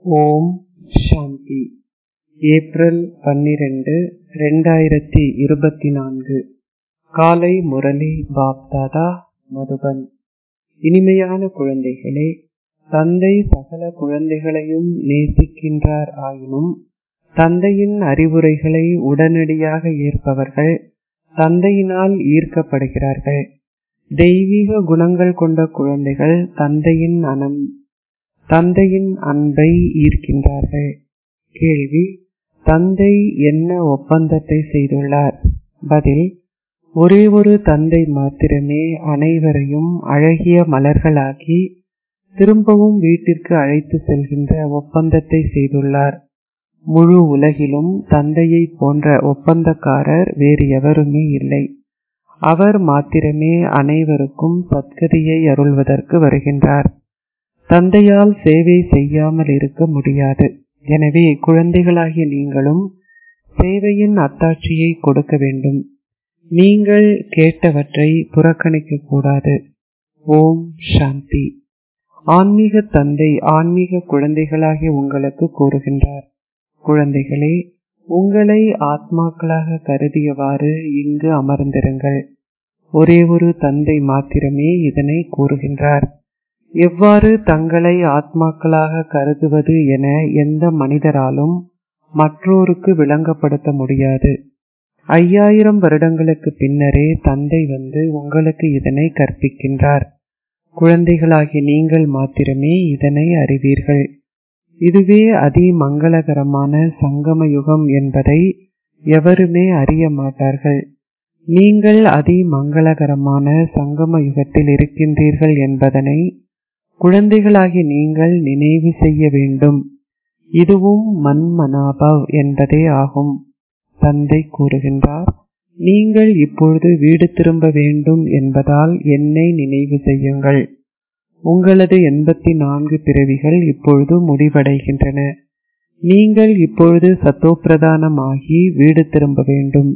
ஓம் சாந்தி April பன்னிரண்டு ரெண்டாயிரத்தி இருபத்தி நான்கு காலை முரளி பாப்தாதா மதுபன் இனிமையான குழந்தைகளே தந்தை சகல குழந்தைகளையும் நேசிக்கின்றார் ஆயினும் தந்தையின் அறிவுரைகளை உடனடியாக ஏற்பவர்கள் தந்தையினால் ஈர்க்கப்படுகிறார்கள் தெய்வீக குணங்கள் கொண்ட குழந்தைகள் தந்தையின் அனம் தந்தையின் அன்பை ஈர்க்கின்றார்கள் கேள்வி தந்தை என்ன ஒப்பந்தத்தை செய்துள்ளார் பதில் ஒரே ஒரு தந்தை மாத்திரமே அனைவரையும் அழகிய மலர்களாக்கி திரும்பவும் வீட்டிற்கு அழைத்து செல்கின்ற ஒப்பந்தத்தை செய்துள்ளார் முழு உலகிலும் தந்தையை போன்ற ஒப்பந்தக்காரர் வேறு எவருமே இல்லை அவர் மாத்திரமே அனைவருக்கும் சத்கதியை அருள்வதற்கு வருகின்றார் தந்தையால் சேவை செய்யாமல் இருக்க முடியாது எனவே குழந்தைகளாகிய நீங்களும் சேவையின் அத்தாட்சியை கொடுக்க வேண்டும் நீங்கள் கேட்டவற்றை புறக்கணிக்க கூடாது ஓம் சாந்தி ஆன்மீக தந்தை ஆன்மீக குழந்தைகளாகிய உங்களுக்கு கூறுகின்றார் குழந்தைகளே உங்களை ஆத்மாக்களாக கருதியவாறு இங்கு அமர்ந்திருங்கள் ஒரே ஒரு தந்தை மாத்திரமே இதனை கூறுகின்றார் எவ்வாறு தங்களை ஆத்மாக்களாக கருதுவது என எந்த மனிதராலும் மற்றோருக்கு விளங்கப்படுத்த முடியாது ஐயாயிரம் வருடங்களுக்கு பின்னரே தந்தை வந்து உங்களுக்கு இதனை கற்பிக்கின்றார் குழந்தைகளாகிய நீங்கள் மாத்திரமே இதனை அறிவீர்கள் இதுவே அதி மங்களகரமான சங்கம யுகம் என்பதை எவருமே அறிய மாட்டார்கள் நீங்கள் அதி மங்களகரமான சங்கம யுகத்தில் இருக்கின்றீர்கள் என்பதனை குழந்தைகளாகி நீங்கள் நினைவு செய்ய வேண்டும் இதுவும் மன்மனாபவ் என்பதே ஆகும் தந்தை கூறுகின்றார் நீங்கள் இப்பொழுது வீடு திரும்ப வேண்டும் என்பதால் என்னை நினைவு செய்யுங்கள் உங்களது எண்பத்தி நான்கு பிறவிகள் இப்பொழுது முடிவடைகின்றன நீங்கள் இப்பொழுது சத்தோப்பிரதானமாகி வீடு திரும்ப வேண்டும்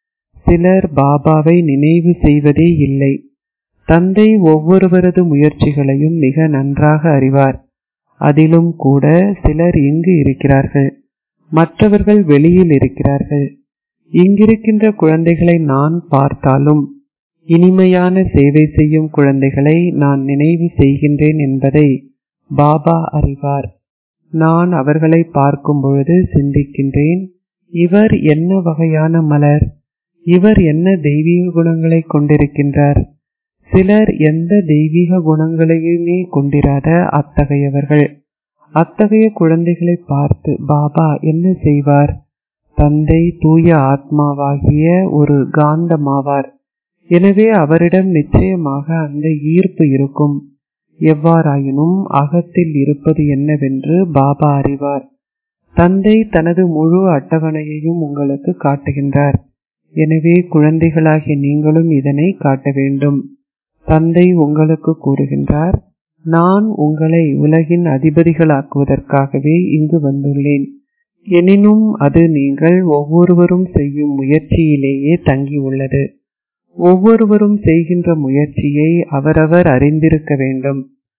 சிலர் பாபாவை நினைவு செய்வதே இல்லை தந்தை ஒவ்வொருவரது முயற்சிகளையும் மிக நன்றாக அறிவார் அதிலும் கூட சிலர் இங்கு இருக்கிறார்கள் மற்றவர்கள் வெளியில் இருக்கிறார்கள் இங்கிருக்கின்ற குழந்தைகளை நான் பார்த்தாலும் இனிமையான சேவை செய்யும் குழந்தைகளை நான் நினைவு செய்கின்றேன் என்பதை பாபா அறிவார் நான் அவர்களை பார்க்கும் பொழுது சிந்திக்கின்றேன் இவர் என்ன வகையான மலர் இவர் என்ன தெய்வீக குணங்களை கொண்டிருக்கின்றார் சிலர் எந்த தெய்வீக குணங்களையுமே கொண்டிராத அத்தகையவர்கள் அத்தகைய குழந்தைகளை பார்த்து பாபா என்ன செய்வார் தந்தை தூய ஆத்மாவாகிய ஒரு காந்தமாவார் எனவே அவரிடம் நிச்சயமாக அந்த ஈர்ப்பு இருக்கும் எவ்வாறாயினும் அகத்தில் இருப்பது என்னவென்று பாபா அறிவார் தந்தை தனது முழு அட்டவணையையும் உங்களுக்கு காட்டுகின்றார் எனவே குழந்தைகளாகிய நீங்களும் இதனை காட்ட வேண்டும் தந்தை உங்களுக்கு கூறுகின்றார் நான் உங்களை உலகின் அதிபதிகளாக்குவதற்காகவே இங்கு வந்துள்ளேன் எனினும் அது நீங்கள் ஒவ்வொருவரும் செய்யும் முயற்சியிலேயே தங்கியுள்ளது ஒவ்வொருவரும் செய்கின்ற முயற்சியை அவரவர் அறிந்திருக்க வேண்டும்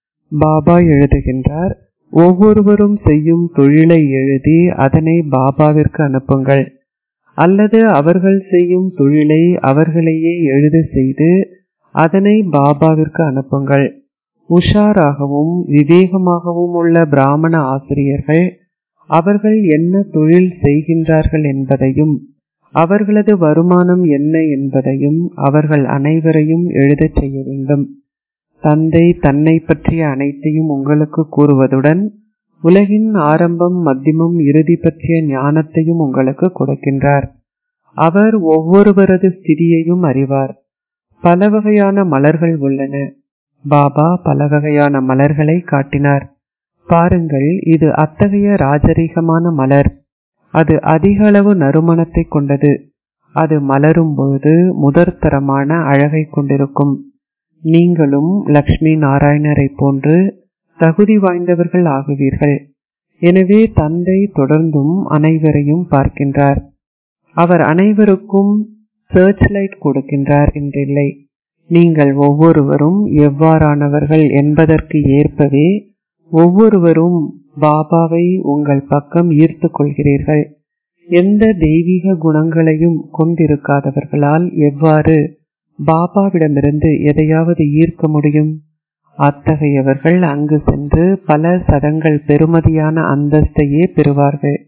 பாபா எழுதுகின்றார் ஒவ்வொருவரும் செய்யும் தொழிலை எழுதி அதனை பாபாவிற்கு அனுப்புங்கள் அல்லது அவர்கள் செய்யும் தொழிலை அவர்களையே எழுத செய்து அதனை பாபாவிற்கு அனுப்புங்கள் உஷாராகவும் விவேகமாகவும் உள்ள பிராமண ஆசிரியர்கள் அவர்கள் என்ன தொழில் செய்கின்றார்கள் என்பதையும் அவர்களது வருமானம் என்ன என்பதையும் அவர்கள் அனைவரையும் எழுதச் செய்ய வேண்டும் தந்தை தன்னை பற்றிய அனைத்தையும் உங்களுக்கு கூறுவதுடன் உலகின் ஆரம்பம் மத்தியமம் இறுதி பற்றிய ஞானத்தையும் உங்களுக்கு கொடுக்கின்றார் அவர் ஒவ்வொருவரது ஸ்திதியையும் அறிவார் பல வகையான மலர்கள் உள்ளன பாபா பல வகையான மலர்களை காட்டினார் பாருங்கள் இது அத்தகைய ராஜரீகமான மலர் அது அதிக அளவு நறுமணத்தை கொண்டது அது மலரும் பொழுது முதற்தரமான அழகை கொண்டிருக்கும் நீங்களும் லக்ஷ்மி நாராயணரை போன்று தகுதி வாய்ந்தவர்கள் ஆகுவீர்கள் எனவே தந்தை தொடர்ந்தும் அனைவரையும் பார்க்கின்றார் அவர் அனைவருக்கும் சர்ச் லைட் கொடுக்கின்றார் என்றில்லை நீங்கள் ஒவ்வொருவரும் எவ்வாறானவர்கள் என்பதற்கு ஏற்பவே ஒவ்வொருவரும் பாபாவை உங்கள் பக்கம் ஈர்த்து கொள்கிறீர்கள் எந்த தெய்வீக குணங்களையும் கொண்டிருக்காதவர்களால் எவ்வாறு பாபாவிடமிருந்து எதையாவது ஈர்க்க முடியும் அத்தகையவர்கள் அங்கு சென்று பல சதங்கள் பெறுமதியான அந்தஸ்தையே பெறுவார்கள்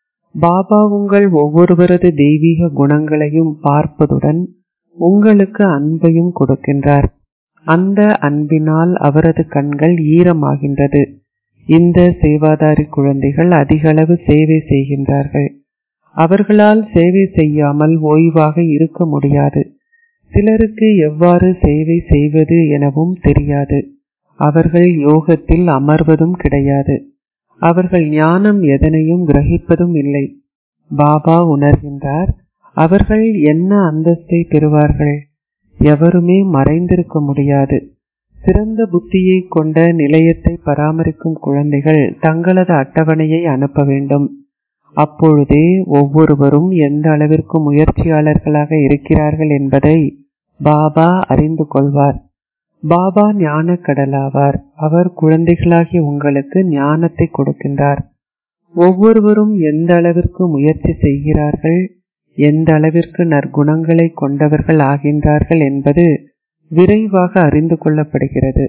பாபா உங்கள் ஒவ்வொருவரது தெய்வீக குணங்களையும் பார்ப்பதுடன் உங்களுக்கு அன்பையும் கொடுக்கின்றார் அந்த அன்பினால் அவரது கண்கள் ஈரமாகின்றது இந்த சேவாதாரி குழந்தைகள் அதிக அளவு சேவை செய்கின்றார்கள் அவர்களால் சேவை செய்யாமல் ஓய்வாக இருக்க முடியாது சிலருக்கு எவ்வாறு சேவை செய்வது எனவும் தெரியாது அவர்கள் யோகத்தில் அமர்வதும் கிடையாது அவர்கள் ஞானம் எதனையும் கிரகிப்பதும் இல்லை பாபா உணர்கின்றார் அவர்கள் என்ன அந்தஸ்தை பெறுவார்கள் எவருமே மறைந்திருக்க முடியாது சிறந்த புத்தியை கொண்ட நிலையத்தை பராமரிக்கும் குழந்தைகள் தங்களது அட்டவணையை அனுப்ப வேண்டும் அப்பொழுதே ஒவ்வொருவரும் எந்த அளவிற்கு முயற்சியாளர்களாக இருக்கிறார்கள் என்பதை பாபா அறிந்து கொள்வார் பாபா ஞான கடலாவார் அவர் குழந்தைகளாகிய உங்களுக்கு ஞானத்தை கொடுக்கின்றார் ஒவ்வொருவரும் எந்த அளவிற்கு முயற்சி செய்கிறார்கள் எந்த அளவிற்கு நற்குணங்களை கொண்டவர்கள் ஆகின்றார்கள் என்பது விரைவாக அறிந்து கொள்ளப்படுகிறது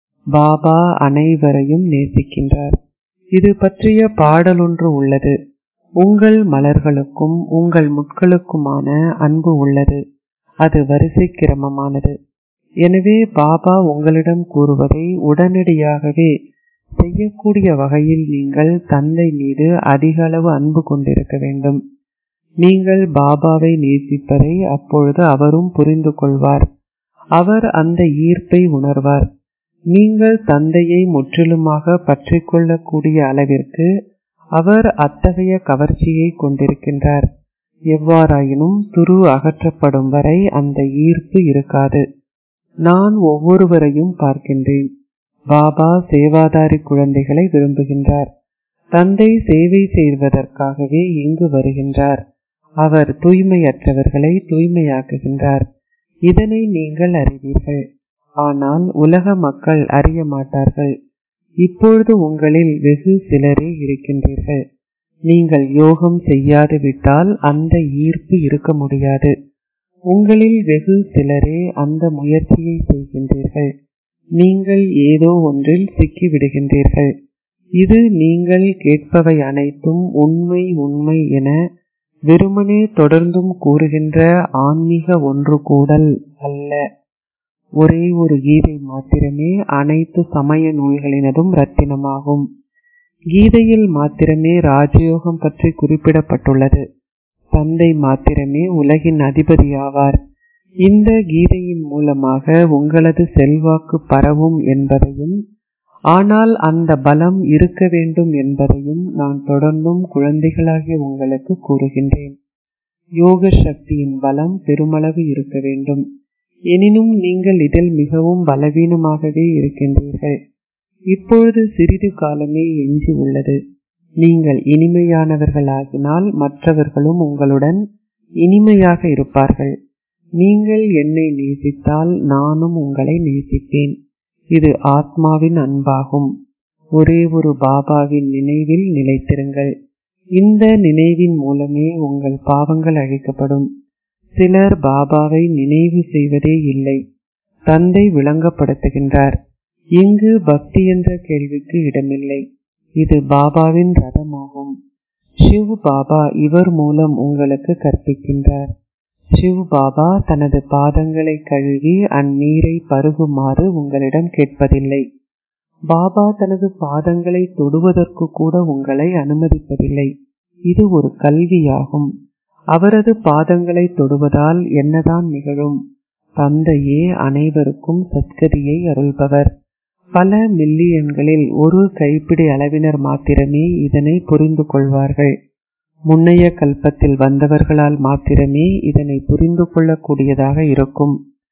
பாபா அனைவரையும் நேசிக்கின்றார் இது பற்றிய பாடலொன்று உள்ளது உங்கள் மலர்களுக்கும் உங்கள் முட்களுக்குமான அன்பு உள்ளது அது வரிசை கிரமமானது எனவே பாபா உங்களிடம் கூறுவதை உடனடியாகவே செய்யக்கூடிய வகையில் நீங்கள் தந்தை மீது அதிக அளவு அன்பு கொண்டிருக்க வேண்டும் நீங்கள் பாபாவை நேசிப்பதை அப்பொழுது அவரும் புரிந்து கொள்வார் அவர் அந்த ஈர்ப்பை உணர்வார் நீங்கள் தந்தையை முற்றிலுமாக பற்றி கொள்ளக்கூடிய அளவிற்கு அவர் அத்தகைய கவர்ச்சியை கொண்டிருக்கின்றார் எவ்வாறாயினும் துரு அகற்றப்படும் வரை அந்த ஈர்ப்பு இருக்காது நான் ஒவ்வொருவரையும் பார்க்கின்றேன் பாபா சேவாதாரி குழந்தைகளை விரும்புகின்றார் தந்தை சேவை செய்வதற்காகவே இங்கு வருகின்றார் அவர் தூய்மையற்றவர்களை தூய்மையாக்குகின்றார் இதனை நீங்கள் அறிவீர்கள் ஆனால் உலக மக்கள் அறிய மாட்டார்கள் இப்பொழுது உங்களில் வெகு சிலரே இருக்கின்றீர்கள் நீங்கள் யோகம் செய்யாது விட்டால் அந்த ஈர்ப்பு இருக்க முடியாது உங்களில் வெகு சிலரே அந்த முயற்சியை செய்கின்றீர்கள் நீங்கள் ஏதோ ஒன்றில் சிக்கி விடுகின்றீர்கள் இது நீங்கள் கேட்பவை அனைத்தும் உண்மை உண்மை என வெறுமனே தொடர்ந்தும் கூறுகின்ற ஆன்மீக ஒன்று கூடல் அல்ல ஒரே ஒரு கீதை மாத்திரமே அனைத்து சமய நூல்களினதும் ரத்தினமாகும் கீதையில் மாத்திரமே ராஜயோகம் பற்றி குறிப்பிடப்பட்டுள்ளது தந்தை மாத்திரமே உலகின் அதிபதியாவார் இந்த கீதையின் மூலமாக உங்களது செல்வாக்கு பரவும் என்பதையும் ஆனால் அந்த பலம் இருக்க வேண்டும் என்பதையும் நான் தொடர்ந்தும் குழந்தைகளாகிய உங்களுக்கு கூறுகின்றேன் யோக சக்தியின் பலம் பெருமளவு இருக்க வேண்டும் எனினும் நீங்கள் இதில் மிகவும் பலவீனமாகவே இருக்கின்றீர்கள் இப்பொழுது சிறிது காலமே எஞ்சி உள்ளது நீங்கள் இனிமையானவர்களாகினால் மற்றவர்களும் உங்களுடன் இனிமையாக இருப்பார்கள் நீங்கள் என்னை நேசித்தால் நானும் உங்களை நேசிப்பேன் இது ஆத்மாவின் அன்பாகும் ஒரே ஒரு பாபாவின் நினைவில் நிலைத்திருங்கள் இந்த நினைவின் மூலமே உங்கள் பாவங்கள் அழிக்கப்படும் சிலர் பாபாவை நினைவு செய்வதே இல்லை தந்தை விளங்கப்படுத்துகின்றார் இங்கு பக்தி என்ற கேள்விக்கு இடமில்லை இது பாபாவின் ரதமாகும் சிவ் பாபா இவர் மூலம் உங்களுக்கு கற்பிக்கின்றார் சிவ் பாபா தனது பாதங்களை கழுவி அந்நீரை பருகுமாறு உங்களிடம் கேட்பதில்லை பாபா தனது பாதங்களை தொடுவதற்கு கூட உங்களை அனுமதிப்பதில்லை இது ஒரு கல்வியாகும் அவரது பாதங்களை தொடுவதால் என்னதான் நிகழும் தந்தையே அனைவருக்கும் சத்கதியை அருள்பவர் பல மில்லியன்களில் ஒரு கைப்பிடி அளவினர் மாத்திரமே இதனை புரிந்து கொள்வார்கள் முன்னைய கல்பத்தில் வந்தவர்களால் மாத்திரமே இதனை புரிந்து கொள்ளக்கூடியதாக இருக்கும்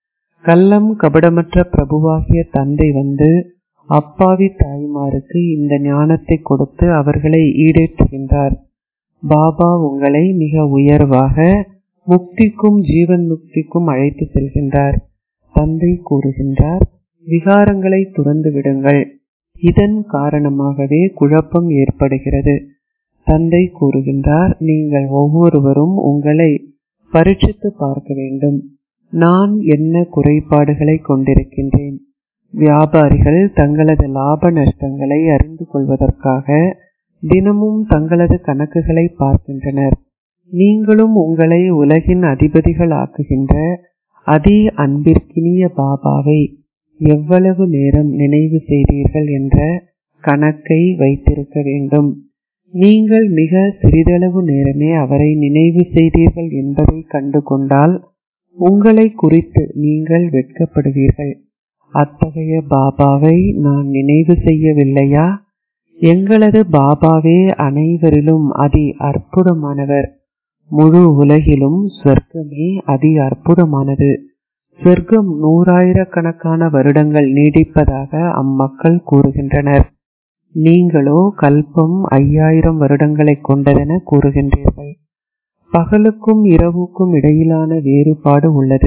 கள்ளம் கபடமற்ற பிரபுவாகிய தந்தை வந்து அப்பாவி தாய்மாருக்கு இந்த ஞானத்தை கொடுத்து அவர்களை ஈடேற்றுகின்றார் பாபா உங்களை மிக உயர்வாக முக்திக்கும் ஜீவன் முக்திக்கும் அழைத்து செல்கின்றார் தந்தை கூறுகின்றார் விகாரங்களை துறந்து விடுங்கள் இதன் காரணமாகவே குழப்பம் ஏற்படுகிறது தந்தை கூறுகின்றார் நீங்கள் ஒவ்வொருவரும் உங்களை பரீட்சித்து பார்க்க வேண்டும் நான் என்ன குறைபாடுகளை கொண்டிருக்கின்றேன் வியாபாரிகள் தங்களது லாப நஷ்டங்களை அறிந்து கொள்வதற்காக தினமும் தங்களது கணக்குகளை பார்க்கின்றனர் நீங்களும் உங்களை உலகின் அதிபதிகள் ஆக்குகின்ற அதி அன்பிற்கினிய பாபாவை எவ்வளவு நேரம் நினைவு செய்தீர்கள் என்ற கணக்கை வைத்திருக்க வேண்டும் நீங்கள் மிக சிறிதளவு நேரமே அவரை நினைவு செய்தீர்கள் என்பதை கண்டு கொண்டால் உங்களை குறித்து நீங்கள் வெட்கப்படுவீர்கள் அத்தகைய பாபாவை நான் நினைவு செய்யவில்லையா எங்களது பாபாவே அனைவரிலும் அதி அற்புதமானவர் முழு உலகிலும் சொர்க்கமே அதி அற்புதமானது சொர்க்கம் நூறாயிரக்கணக்கான வருடங்கள் நீடிப்பதாக அம்மக்கள் கூறுகின்றனர் நீங்களோ கல்பம் ஐயாயிரம் வருடங்களை கொண்டதென கூறுகின்றீர்கள் பகலுக்கும் இரவுக்கும் இடையிலான வேறுபாடு உள்ளது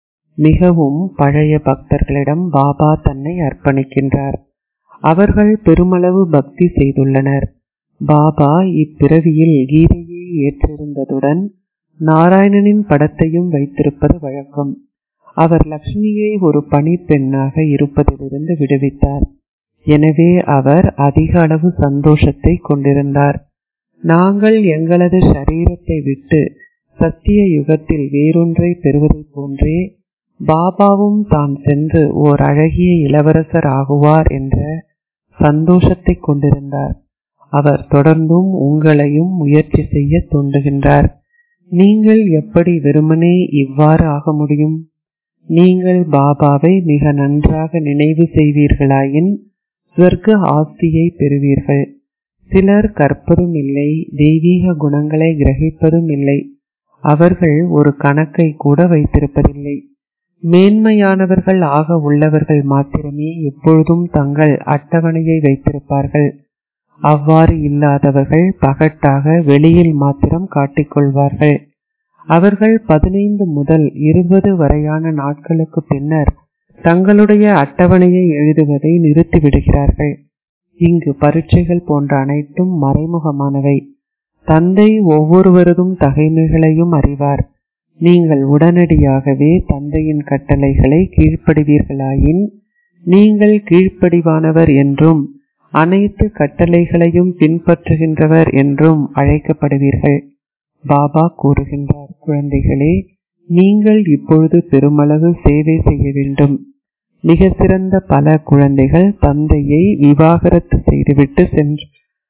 மிகவும் பழைய பக்தர்களிடம் பாபா தன்னை அர்ப்பணிக்கின்றார் அவர்கள் பெருமளவு பக்தி செய்துள்ளனர் பாபா இப்பிறவியில் கீதையை ஏற்றிருந்ததுடன் நாராயணனின் படத்தையும் வைத்திருப்பது வழக்கம் அவர் லக்ஷ்மியை ஒரு பணிப்பெண்ணாக இருப்பதிலிருந்து விடுவித்தார் எனவே அவர் அதிக அளவு சந்தோஷத்தை கொண்டிருந்தார் நாங்கள் எங்களது சரீரத்தை விட்டு சத்திய யுகத்தில் வேறொன்றை பெறுவதைப் போன்றே பாபாவும் தான் சென்று ஓர் அழகிய இளவரசர் ஆகுவார் என்ற சந்தோஷத்தை கொண்டிருந்தார் அவர் தொடர்ந்தும் உங்களையும் முயற்சி செய்ய தூண்டுகின்றார் நீங்கள் எப்படி வெறுமனே இவ்வாறு ஆக முடியும் நீங்கள் பாபாவை மிக நன்றாக நினைவு செய்வீர்களாயின் ஸ்வர்க்க ஆஸ்தியை பெறுவீர்கள் சிலர் கற்பதும் இல்லை தெய்வீக குணங்களை கிரகிப்பதும் இல்லை அவர்கள் ஒரு கணக்கை கூட வைத்திருப்பதில்லை மேன்மையானவர்கள் ஆக உள்ளவர்கள் மாத்திரமே எப்பொழுதும் தங்கள் அட்டவணையை வைத்திருப்பார்கள் அவ்வாறு இல்லாதவர்கள் பகட்டாக வெளியில் மாத்திரம் காட்டிக்கொள்வார்கள் அவர்கள் பதினைந்து முதல் இருபது வரையான நாட்களுக்கு பின்னர் தங்களுடைய அட்டவணையை எழுதுவதை நிறுத்திவிடுகிறார்கள் இங்கு பரீட்சைகள் போன்ற அனைத்தும் மறைமுகமானவை தந்தை ஒவ்வொருவரதும் தகைமைகளையும் அறிவார் நீங்கள் உடனடியாகவே தந்தையின் கட்டளைகளை கீழ்ப்படுவீர்களாயின் நீங்கள் கீழ்ப்படிவானவர் என்றும் அனைத்து கட்டளைகளையும் பின்பற்றுகின்றவர் என்றும் அழைக்கப்படுவீர்கள் பாபா கூறுகின்றார் குழந்தைகளே நீங்கள் இப்பொழுது பெருமளவு சேவை செய்ய வேண்டும் மிக சிறந்த பல குழந்தைகள் தந்தையை விவாகரத்து செய்துவிட்டு சென்று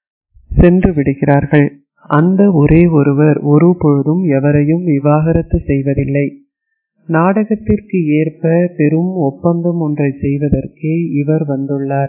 சென்று விடுகிறார்கள் அந்த ஒரே ஒருவர் ஒரு பொழுதும் எவரையும் விவாகரத்து செய்வதில்லை நாடகத்திற்கு ஏற்ப பெரும் ஒப்பந்தம் ஒன்றை செய்வதற்கே இவர் வந்துள்ளார்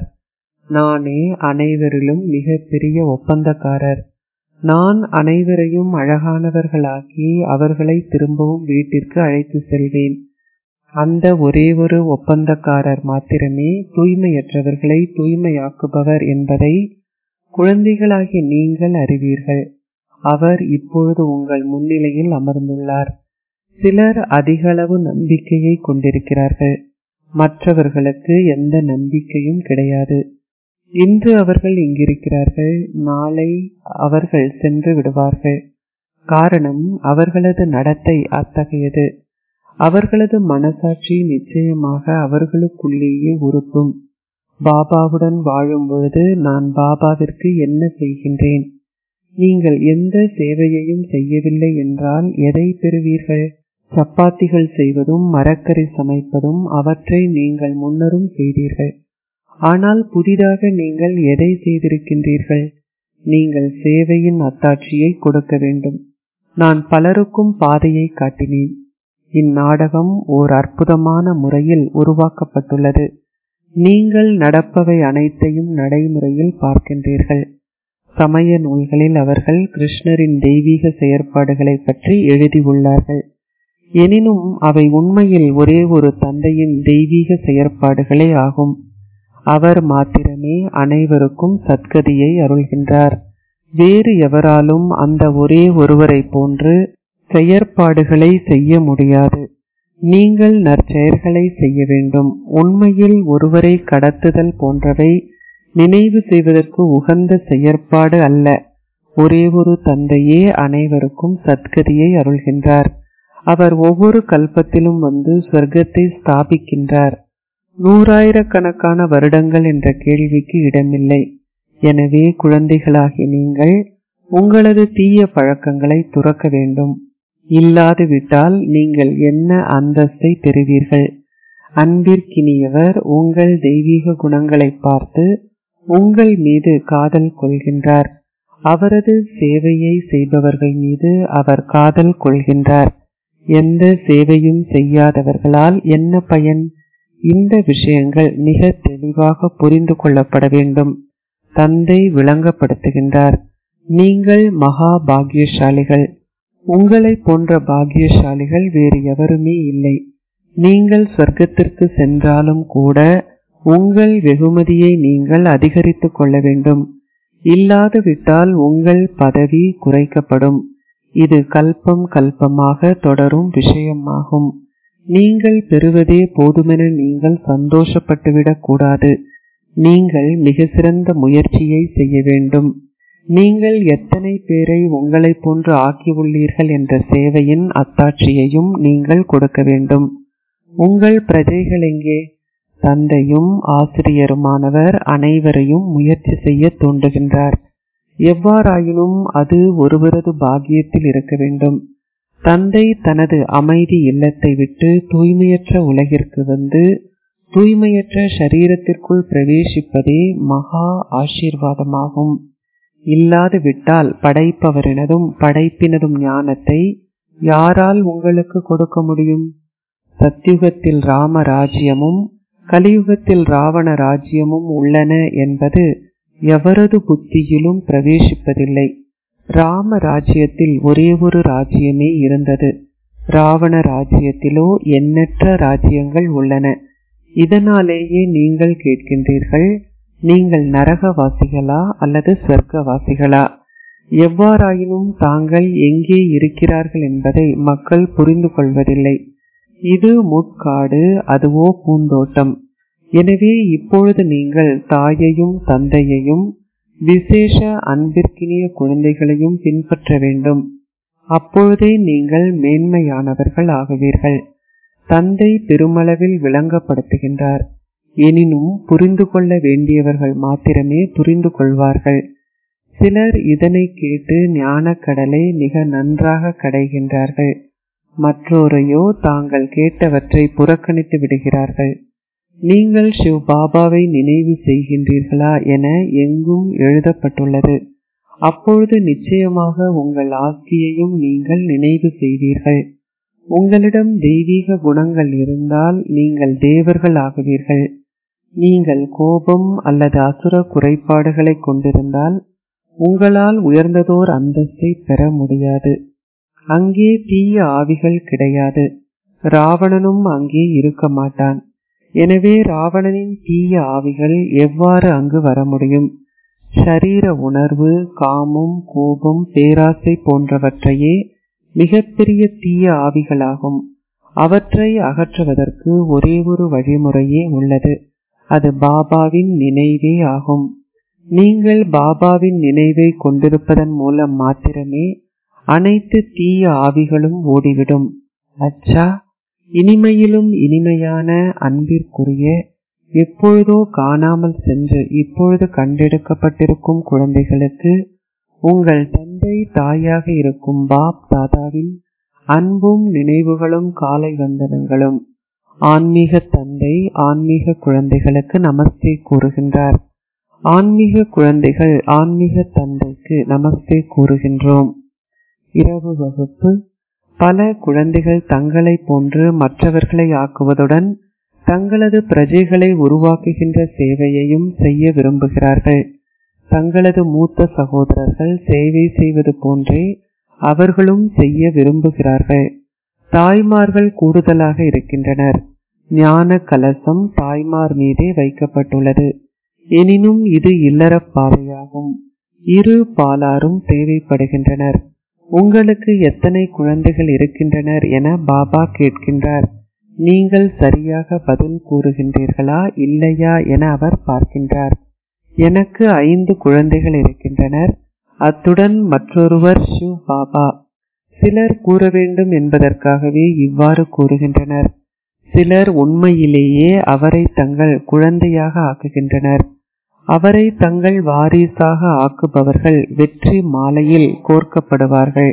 நானே அனைவரிலும் மிக பெரிய ஒப்பந்தக்காரர் நான் அனைவரையும் அழகானவர்களாக்கி அவர்களை திரும்பவும் வீட்டிற்கு அழைத்து செல்வேன் அந்த ஒரே ஒரு ஒப்பந்தக்காரர் மாத்திரமே தூய்மையற்றவர்களை தூய்மையாக்குபவர் என்பதை குழந்தைகளாகிய நீங்கள் அறிவீர்கள் அவர் இப்பொழுது உங்கள் முன்னிலையில் அமர்ந்துள்ளார் சிலர் அதிகளவு நம்பிக்கையை கொண்டிருக்கிறார்கள் மற்றவர்களுக்கு எந்த நம்பிக்கையும் கிடையாது இன்று அவர்கள் இங்கிருக்கிறார்கள் நாளை அவர்கள் சென்று விடுவார்கள் காரணம் அவர்களது நடத்தை அத்தகையது அவர்களது மனசாட்சி நிச்சயமாக அவர்களுக்குள்ளேயே உறுத்தும் பாபாவுடன் வாழும் பொழுது நான் பாபாவிற்கு என்ன செய்கின்றேன் நீங்கள் எந்த சேவையையும் செய்யவில்லை என்றால் எதை பெறுவீர்கள் சப்பாத்திகள் செய்வதும் மரக்கறி சமைப்பதும் அவற்றை நீங்கள் முன்னரும் செய்தீர்கள் ஆனால் புதிதாக நீங்கள் எதை செய்திருக்கின்றீர்கள் நீங்கள் சேவையின் அத்தாட்சியை கொடுக்க வேண்டும் நான் பலருக்கும் பாதையை காட்டினேன் இந்நாடகம் ஓர் அற்புதமான முறையில் உருவாக்கப்பட்டுள்ளது நீங்கள் நடப்பவை அனைத்தையும் நடைமுறையில் பார்க்கின்றீர்கள் சமய நூல்களில் அவர்கள் கிருஷ்ணரின் தெய்வீக செயற்பாடுகளை பற்றி எழுதியுள்ளார்கள் எனினும் அவை உண்மையில் ஒரே ஒரு தந்தையின் தெய்வீக செயற்பாடுகளே ஆகும் அவர் மாத்திரமே அனைவருக்கும் சத்கதியை அருள்கின்றார் வேறு எவராலும் அந்த ஒரே ஒருவரை போன்று செயற்பாடுகளை செய்ய முடியாது நீங்கள் நற்செயல்களை செய்ய வேண்டும் உண்மையில் ஒருவரை கடத்துதல் போன்றவை நினைவு செய்வதற்கு உகந்த செயற்பாடு அல்ல ஒரே ஒரு தந்தையே அனைவருக்கும் சத்கதியை அருள்கின்றார் அவர் ஒவ்வொரு கல்பத்திலும் வந்து சொர்க்கத்தை ஸ்தாபிக்கின்றார் நூறாயிரக்கணக்கான வருடங்கள் என்ற கேள்விக்கு இடமில்லை எனவே குழந்தைகளாகிய நீங்கள் உங்களது தீய பழக்கங்களை துறக்க வேண்டும் இல்லாது விட்டால் நீங்கள் என்ன அந்தஸ்தை பெறுவீர்கள் அன்பிற்கினியவர் உங்கள் தெய்வீக குணங்களை பார்த்து உங்கள் மீது காதல் கொள்கின்றார் அவரது சேவையை செய்பவர்கள் மீது அவர் காதல் கொள்கின்றார் எந்த சேவையும் செய்யாதவர்களால் என்ன பயன் இந்த விஷயங்கள் மிக தெளிவாக புரிந்து கொள்ளப்பட வேண்டும் தந்தை விளங்கப்படுத்துகின்றார் நீங்கள் மகா பாக்கியசாலிகள் உங்களை போன்ற பாக்கியசாலிகள் வேறு எவருமே இல்லை நீங்கள் சொர்க்கத்திற்கு சென்றாலும் கூட உங்கள் வெகுமதியை நீங்கள் அதிகரித்துக் கொள்ள வேண்டும் இல்லாது விட்டால் உங்கள் பதவி குறைக்கப்படும் இது கல்பம் கல்பமாக தொடரும் விஷயமாகும் நீங்கள் பெறுவதே போதுமென நீங்கள் சந்தோஷப்பட்டுவிடக் கூடாது நீங்கள் மிக சிறந்த முயற்சியை செய்ய வேண்டும் நீங்கள் எத்தனை பேரை உங்களை போன்று ஆக்கியுள்ளீர்கள் என்ற சேவையின் அத்தாட்சியையும் நீங்கள் கொடுக்க வேண்டும் உங்கள் பிரஜைகள் எங்கே தந்தையும் ஆசிரியருமானவர் அனைவரையும் முயற்சி செய்ய தூண்டுகின்றார் எவ்வாறாயினும் அது ஒருவரது பாக்கியத்தில் இருக்க வேண்டும் தந்தை தனது அமைதி இல்லத்தை விட்டு தூய்மையற்ற உலகிற்கு வந்து தூய்மையற்ற சரீரத்திற்குள் பிரவேசிப்பதே மகா ஆசீர்வாதமாகும் இல்லாது விட்டால் படைப்பவரினதும் படைப்பினதும் ஞானத்தை யாரால் உங்களுக்கு கொடுக்க முடியும் சத்யுகத்தில் ராம ராஜ்யமும் கலியுகத்தில் ராவண ராஜ்யமும் உள்ளன என்பது எவரது புத்தியிலும் பிரவேசிப்பதில்லை ராம ராஜ்யத்தில் ஒரே ஒரு ராஜ்யமே இருந்தது ராவண ராஜ்யத்திலோ எண்ணற்ற ராஜ்யங்கள் உள்ளன இதனாலேயே நீங்கள் கேட்கின்றீர்கள் நீங்கள் நரகவாசிகளா அல்லது சொர்க்கவாசிகளா எவ்வாறாயினும் தாங்கள் எங்கே இருக்கிறார்கள் என்பதை மக்கள் புரிந்து கொள்வதில்லை இது முட்காடு அதுவோ பூந்தோட்டம் எனவே இப்பொழுது நீங்கள் தாயையும் தந்தையையும் விசேஷ அன்பிற்கினிய குழந்தைகளையும் பின்பற்ற வேண்டும் அப்பொழுதே நீங்கள் மேன்மையானவர்கள் ஆகுவீர்கள் தந்தை பெருமளவில் விளங்கப்படுத்துகின்றார் எனினும் புரிந்து கொள்ள வேண்டியவர்கள் மாத்திரமே புரிந்து கொள்வார்கள் சிலர் இதனை கேட்டு ஞானக்கடலை மிக நன்றாக கடைகின்றார்கள் மற்றோரையோ தாங்கள் கேட்டவற்றை புறக்கணித்து விடுகிறார்கள் நீங்கள் சிவ் பாபாவை நினைவு செய்கின்றீர்களா என எங்கும் எழுதப்பட்டுள்ளது அப்பொழுது நிச்சயமாக உங்கள் ஆஸ்தியையும் நீங்கள் நினைவு செய்வீர்கள் உங்களிடம் தெய்வீக குணங்கள் இருந்தால் நீங்கள் தேவர்கள் ஆகுவீர்கள் நீங்கள் கோபம் அல்லது அசுர குறைபாடுகளை கொண்டிருந்தால் உங்களால் உயர்ந்ததோர் அந்தஸ்தை பெற முடியாது அங்கே தீய ஆவிகள் கிடையாது ராவணனும் அங்கே இருக்க மாட்டான் எனவே ராவணனின் தீய ஆவிகள் எவ்வாறு அங்கு வர முடியும் ஷரீர உணர்வு காமம் கோபம் பேராசை போன்றவற்றையே மிகப்பெரிய தீய ஆவிகளாகும் அவற்றை அகற்றுவதற்கு ஒரே ஒரு வழிமுறையே உள்ளது அது பாபாவின் நினைவே ஆகும் நீங்கள் பாபாவின் நினைவை கொண்டிருப்பதன் மூலம் மாத்திரமே அனைத்து தீய ஆவிகளும் ஓடிவிடும் அச்சா இனிமையிலும் இனிமையான அன்பிற்குரிய எப்பொழுதோ காணாமல் சென்று இப்பொழுது கண்டெடுக்கப்பட்டிருக்கும் குழந்தைகளுக்கு உங்கள் தந்தை தாயாக இருக்கும் பாப் தாதாவின் அன்பும் நினைவுகளும் காலை வந்தனங்களும் ஆன்மீக தந்தை ஆன்மீக குழந்தைகளுக்கு நமஸ்தே கூறுகின்றார் ஆன்மீக குழந்தைகள் ஆன்மீக தந்தைக்கு நமஸ்தே கூறுகின்றோம் இரவு வகுப்பு பல குழந்தைகள் தங்களை போன்று மற்றவர்களை ஆக்குவதுடன் தங்களது பிரஜைகளை உருவாக்குகின்ற சேவையையும் செய்ய விரும்புகிறார்கள் தங்களது மூத்த சகோதரர்கள் சேவை செய்வது போன்றே அவர்களும் செய்ய விரும்புகிறார்கள் தாய்மார்கள் கூடுதலாக இருக்கின்றனர் ஞான கலசம் தாய்மார் மீதே வைக்கப்பட்டுள்ளது எனினும் இது இல்லறப் பாவையாகும் இரு பாலாரும் தேவைப்படுகின்றனர் உங்களுக்கு எத்தனை குழந்தைகள் இருக்கின்றனர் என பாபா கேட்கின்றார் நீங்கள் சரியாக பதில் கூறுகின்றீர்களா இல்லையா என அவர் பார்க்கின்றார் எனக்கு ஐந்து குழந்தைகள் இருக்கின்றனர் அத்துடன் மற்றொருவர் ஷிவ் பாபா சிலர் கூற வேண்டும் என்பதற்காகவே இவ்வாறு கூறுகின்றனர் சிலர் உண்மையிலேயே அவரை தங்கள் குழந்தையாக ஆக்குகின்றனர் அவரை தங்கள் வாரிசாக ஆக்குபவர்கள் வெற்றி மாலையில் கோர்க்கப்படுவார்கள்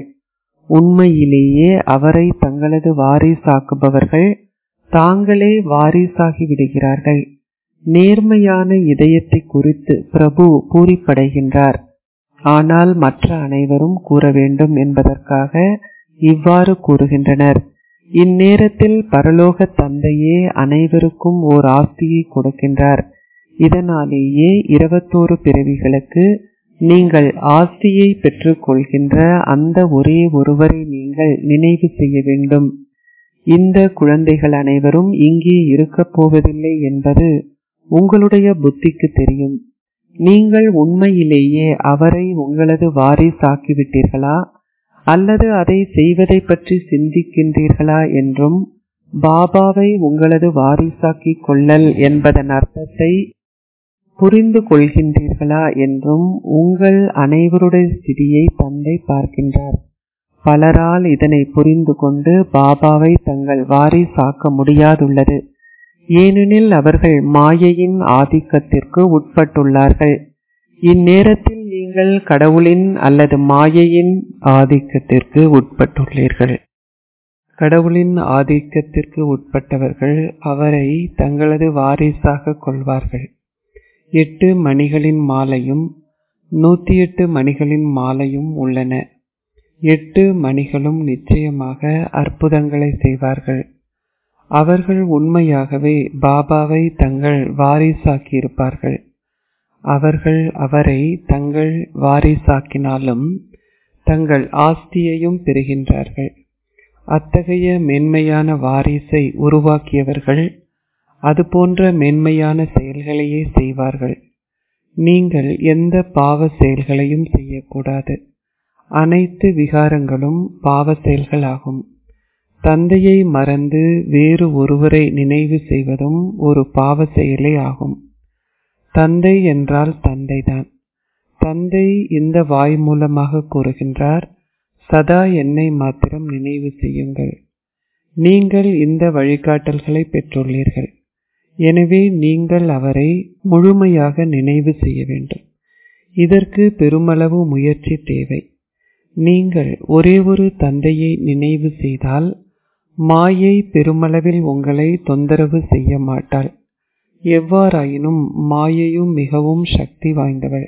உண்மையிலேயே அவரை தங்களது வாரிசாக்குபவர்கள் தாங்களே வாரிசாகி விடுகிறார்கள் நேர்மையான இதயத்தை குறித்து பிரபு பூரிப்படைகின்றார் ஆனால் மற்ற அனைவரும் கூற வேண்டும் என்பதற்காக இவ்வாறு கூறுகின்றனர் இந்நேரத்தில் பரலோக தந்தையே அனைவருக்கும் ஓர் ஆஸ்தியை கொடுக்கின்றார் இதனாலேயே இருபத்தோரு பிறவிகளுக்கு நீங்கள் ஆஸ்தியை பெற்றுக் கொள்கின்ற அந்த ஒரே ஒருவரை நீங்கள் நினைவு செய்ய வேண்டும் இந்த குழந்தைகள் அனைவரும் இங்கே இருக்கப் போவதில்லை என்பது உங்களுடைய புத்திக்கு தெரியும் நீங்கள் உண்மையிலேயே அவரை உங்களது வாரிசாக்கிவிட்டீர்களா அல்லது அதை செய்வதை பற்றி சிந்திக்கின்றீர்களா என்றும் பாபாவை உங்களது வாரிசாக்கி கொள்ளல் என்பதன் அர்த்தத்தை புரிந்து கொள்கின்றீர்களா என்றும் உங்கள் அனைவருடைய ஸ்திதியை தந்தை பார்க்கின்றார் பலரால் இதனை புரிந்து கொண்டு பாபாவை தங்கள் வாரிசாக்க முடியாதுள்ளது ஏனெனில் அவர்கள் மாயையின் ஆதிக்கத்திற்கு உட்பட்டுள்ளார்கள் இந்நேரத்தில் நீங்கள் கடவுளின் அல்லது மாயையின் ஆதிக்கத்திற்கு உட்பட்டுள்ளீர்கள் கடவுளின் ஆதிக்கத்திற்கு உட்பட்டவர்கள் அவரை தங்களது வாரிசாக கொள்வார்கள் எட்டு மணிகளின் மாலையும் நூத்தி எட்டு மணிகளின் மாலையும் உள்ளன எட்டு மணிகளும் நிச்சயமாக அற்புதங்களை செய்வார்கள் அவர்கள் உண்மையாகவே பாபாவை தங்கள் வாரிசாக்கி இருப்பார்கள் அவர்கள் அவரை தங்கள் வாரிசாக்கினாலும் தங்கள் ஆஸ்தியையும் பெறுகின்றார்கள் அத்தகைய மென்மையான வாரிசை உருவாக்கியவர்கள் அதுபோன்ற மென்மையான செயல்களையே செய்வார்கள் நீங்கள் எந்த பாவ செயல்களையும் செய்யக்கூடாது அனைத்து விகாரங்களும் பாவ செயல்களாகும் தந்தையை மறந்து வேறு ஒருவரை நினைவு செய்வதும் ஒரு பாவ செயலே ஆகும் தந்தை என்றால் தந்தைதான் தந்தை இந்த வாய் மூலமாக கூறுகின்றார் சதா என்னை மாத்திரம் நினைவு செய்யுங்கள் நீங்கள் இந்த வழிகாட்டல்களை பெற்றுள்ளீர்கள் எனவே நீங்கள் அவரை முழுமையாக நினைவு செய்ய வேண்டும் இதற்கு பெருமளவு முயற்சி தேவை நீங்கள் ஒரே ஒரு தந்தையை நினைவு செய்தால் மாயை பெருமளவில் உங்களை தொந்தரவு செய்ய மாட்டாள் எவ்வாறாயினும் மாயையும் மிகவும் சக்தி வாய்ந்தவள்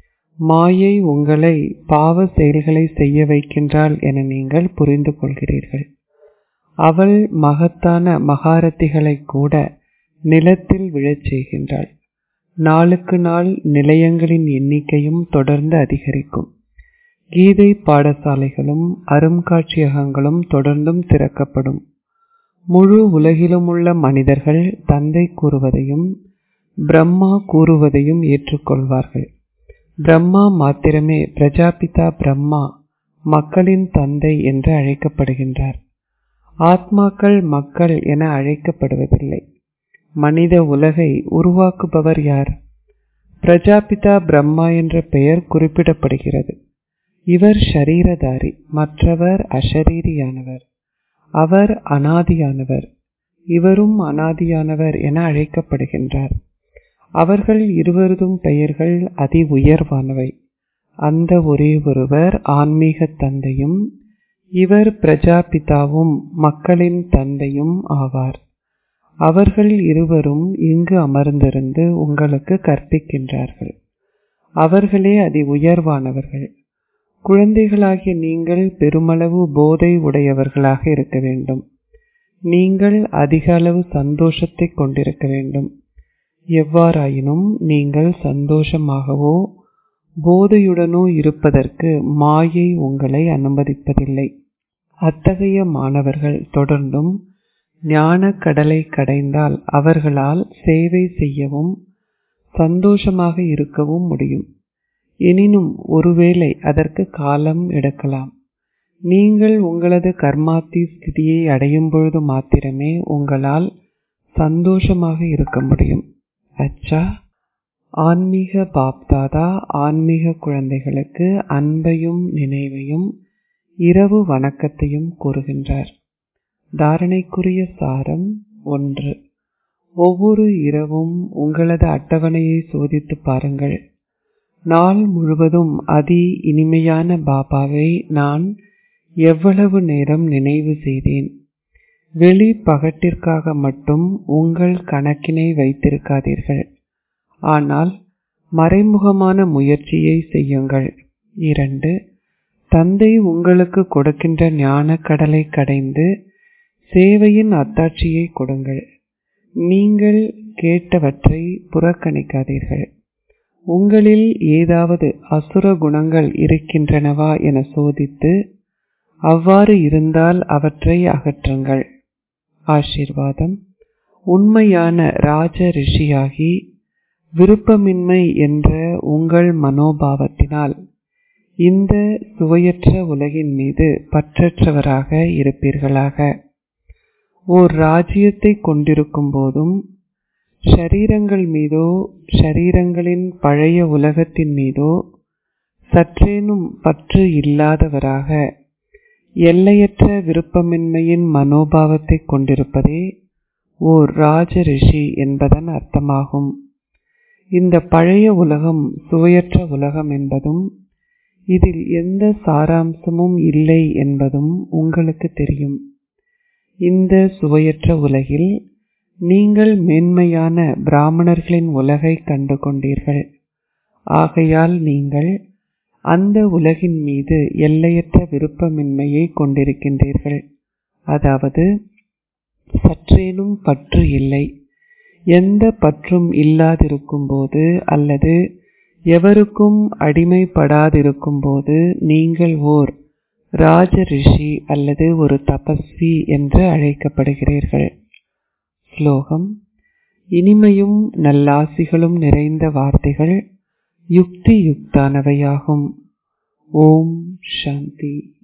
மாயை உங்களை பாவ செயல்களை செய்ய வைக்கின்றாள் என நீங்கள் புரிந்து கொள்கிறீர்கள் அவள் மகத்தான மகாரத்திகளை கூட நிலத்தில் விழச் செய்கின்றாள் நாளுக்கு நாள் நிலையங்களின் எண்ணிக்கையும் தொடர்ந்து அதிகரிக்கும் கீதை பாடசாலைகளும் அருங்காட்சியகங்களும் தொடர்ந்தும் திறக்கப்படும் முழு உலகிலுமுள்ள மனிதர்கள் தந்தை கூறுவதையும் பிரம்மா கூறுவதையும் ஏற்றுக்கொள்வார்கள் பிரம்மா மாத்திரமே பிரஜாபிதா பிரம்மா மக்களின் தந்தை என்று அழைக்கப்படுகின்றார் ஆத்மாக்கள் மக்கள் என அழைக்கப்படுவதில்லை மனித உலகை உருவாக்குபவர் யார் பிரஜாபிதா பிரம்மா என்ற பெயர் குறிப்பிடப்படுகிறது இவர் ஷரீரதாரி மற்றவர் அஷரீரியானவர் அவர் அனாதியானவர் இவரும் அனாதியானவர் என அழைக்கப்படுகின்றார் அவர்கள் இருவரதும் பெயர்கள் அதி உயர்வானவை அந்த ஒரே ஒருவர் ஆன்மீக தந்தையும் இவர் பிரஜாபிதாவும் மக்களின் தந்தையும் ஆவார் அவர்கள் இருவரும் இங்கு அமர்ந்திருந்து உங்களுக்கு கற்பிக்கின்றார்கள் அவர்களே அதி உயர்வானவர்கள் குழந்தைகளாகிய நீங்கள் பெருமளவு போதை உடையவர்களாக இருக்க வேண்டும் நீங்கள் அதிக அளவு சந்தோஷத்தை கொண்டிருக்க வேண்டும் எவ்வாறாயினும் நீங்கள் சந்தோஷமாகவோ போதையுடனோ இருப்பதற்கு மாயை உங்களை அனுமதிப்பதில்லை அத்தகைய மாணவர்கள் தொடர்ந்தும் ஞான கடலை கடைந்தால் அவர்களால் சேவை செய்யவும் சந்தோஷமாக இருக்கவும் முடியும் எனினும் ஒருவேளை அதற்கு காலம் எடுக்கலாம் நீங்கள் உங்களது கர்மாத்தி ஸ்திதியை அடையும் பொழுது மாத்திரமே உங்களால் சந்தோஷமாக இருக்க முடியும் அச்சா ஆன்மீக பாப்தாதா ஆன்மீக குழந்தைகளுக்கு அன்பையும் நினைவையும் இரவு வணக்கத்தையும் கூறுகின்றார் தாரணைக்குரிய சாரம் ஒன்று ஒவ்வொரு இரவும் உங்களது அட்டவணையை சோதித்து பாருங்கள் நாள் முழுவதும் அதி இனிமையான பாபாவை நான் எவ்வளவு நேரம் நினைவு செய்தேன் வெளி பகட்டிற்காக மட்டும் உங்கள் கணக்கினை வைத்திருக்காதீர்கள் ஆனால் மறைமுகமான முயற்சியை செய்யுங்கள் இரண்டு தந்தை உங்களுக்கு கொடுக்கின்ற ஞான கடலை கடைந்து சேவையின் அத்தாட்சியை கொடுங்கள் நீங்கள் கேட்டவற்றை புறக்கணிக்காதீர்கள் உங்களில் ஏதாவது அசுர குணங்கள் இருக்கின்றனவா என சோதித்து அவ்வாறு இருந்தால் அவற்றை அகற்றுங்கள் ஆசீர்வாதம் உண்மையான ராஜ ரிஷியாகி விருப்பமின்மை என்ற உங்கள் மனோபாவத்தினால் இந்த சுவையற்ற உலகின் மீது பற்றற்றவராக இருப்பீர்களாக ஓர் ராஜ்யத்தை கொண்டிருக்கும் போதும் ஷரீரங்கள் மீதோ ஷரீரங்களின் பழைய உலகத்தின் மீதோ சற்றேனும் பற்று இல்லாதவராக எல்லையற்ற விருப்பமின்மையின் மனோபாவத்தை கொண்டிருப்பதே ஓர் ராஜ ரிஷி என்பதன் அர்த்தமாகும் இந்த பழைய உலகம் சுவையற்ற உலகம் என்பதும் இதில் எந்த சாராம்சமும் இல்லை என்பதும் உங்களுக்கு தெரியும் இந்த சுவையற்ற உலகில் நீங்கள் மேன்மையான பிராமணர்களின் உலகை கண்டு கொண்டீர்கள் ஆகையால் நீங்கள் அந்த உலகின் மீது எல்லையற்ற விருப்பமின்மையை கொண்டிருக்கின்றீர்கள் அதாவது சற்றேனும் பற்று இல்லை எந்த பற்றும் இல்லாதிருக்கும் போது அல்லது எவருக்கும் அடிமைப்படாதிருக்கும் போது நீங்கள் ஓர் ராஜ ரிஷி அல்லது ஒரு தபஸ்வி என்று அழைக்கப்படுகிறீர்கள் ஸ்லோகம் இனிமையும் நல்லாசிகளும் நிறைந்த வார்த்தைகள் யுக்தி யுக்தானவையாகும் ஓம் சாந்தி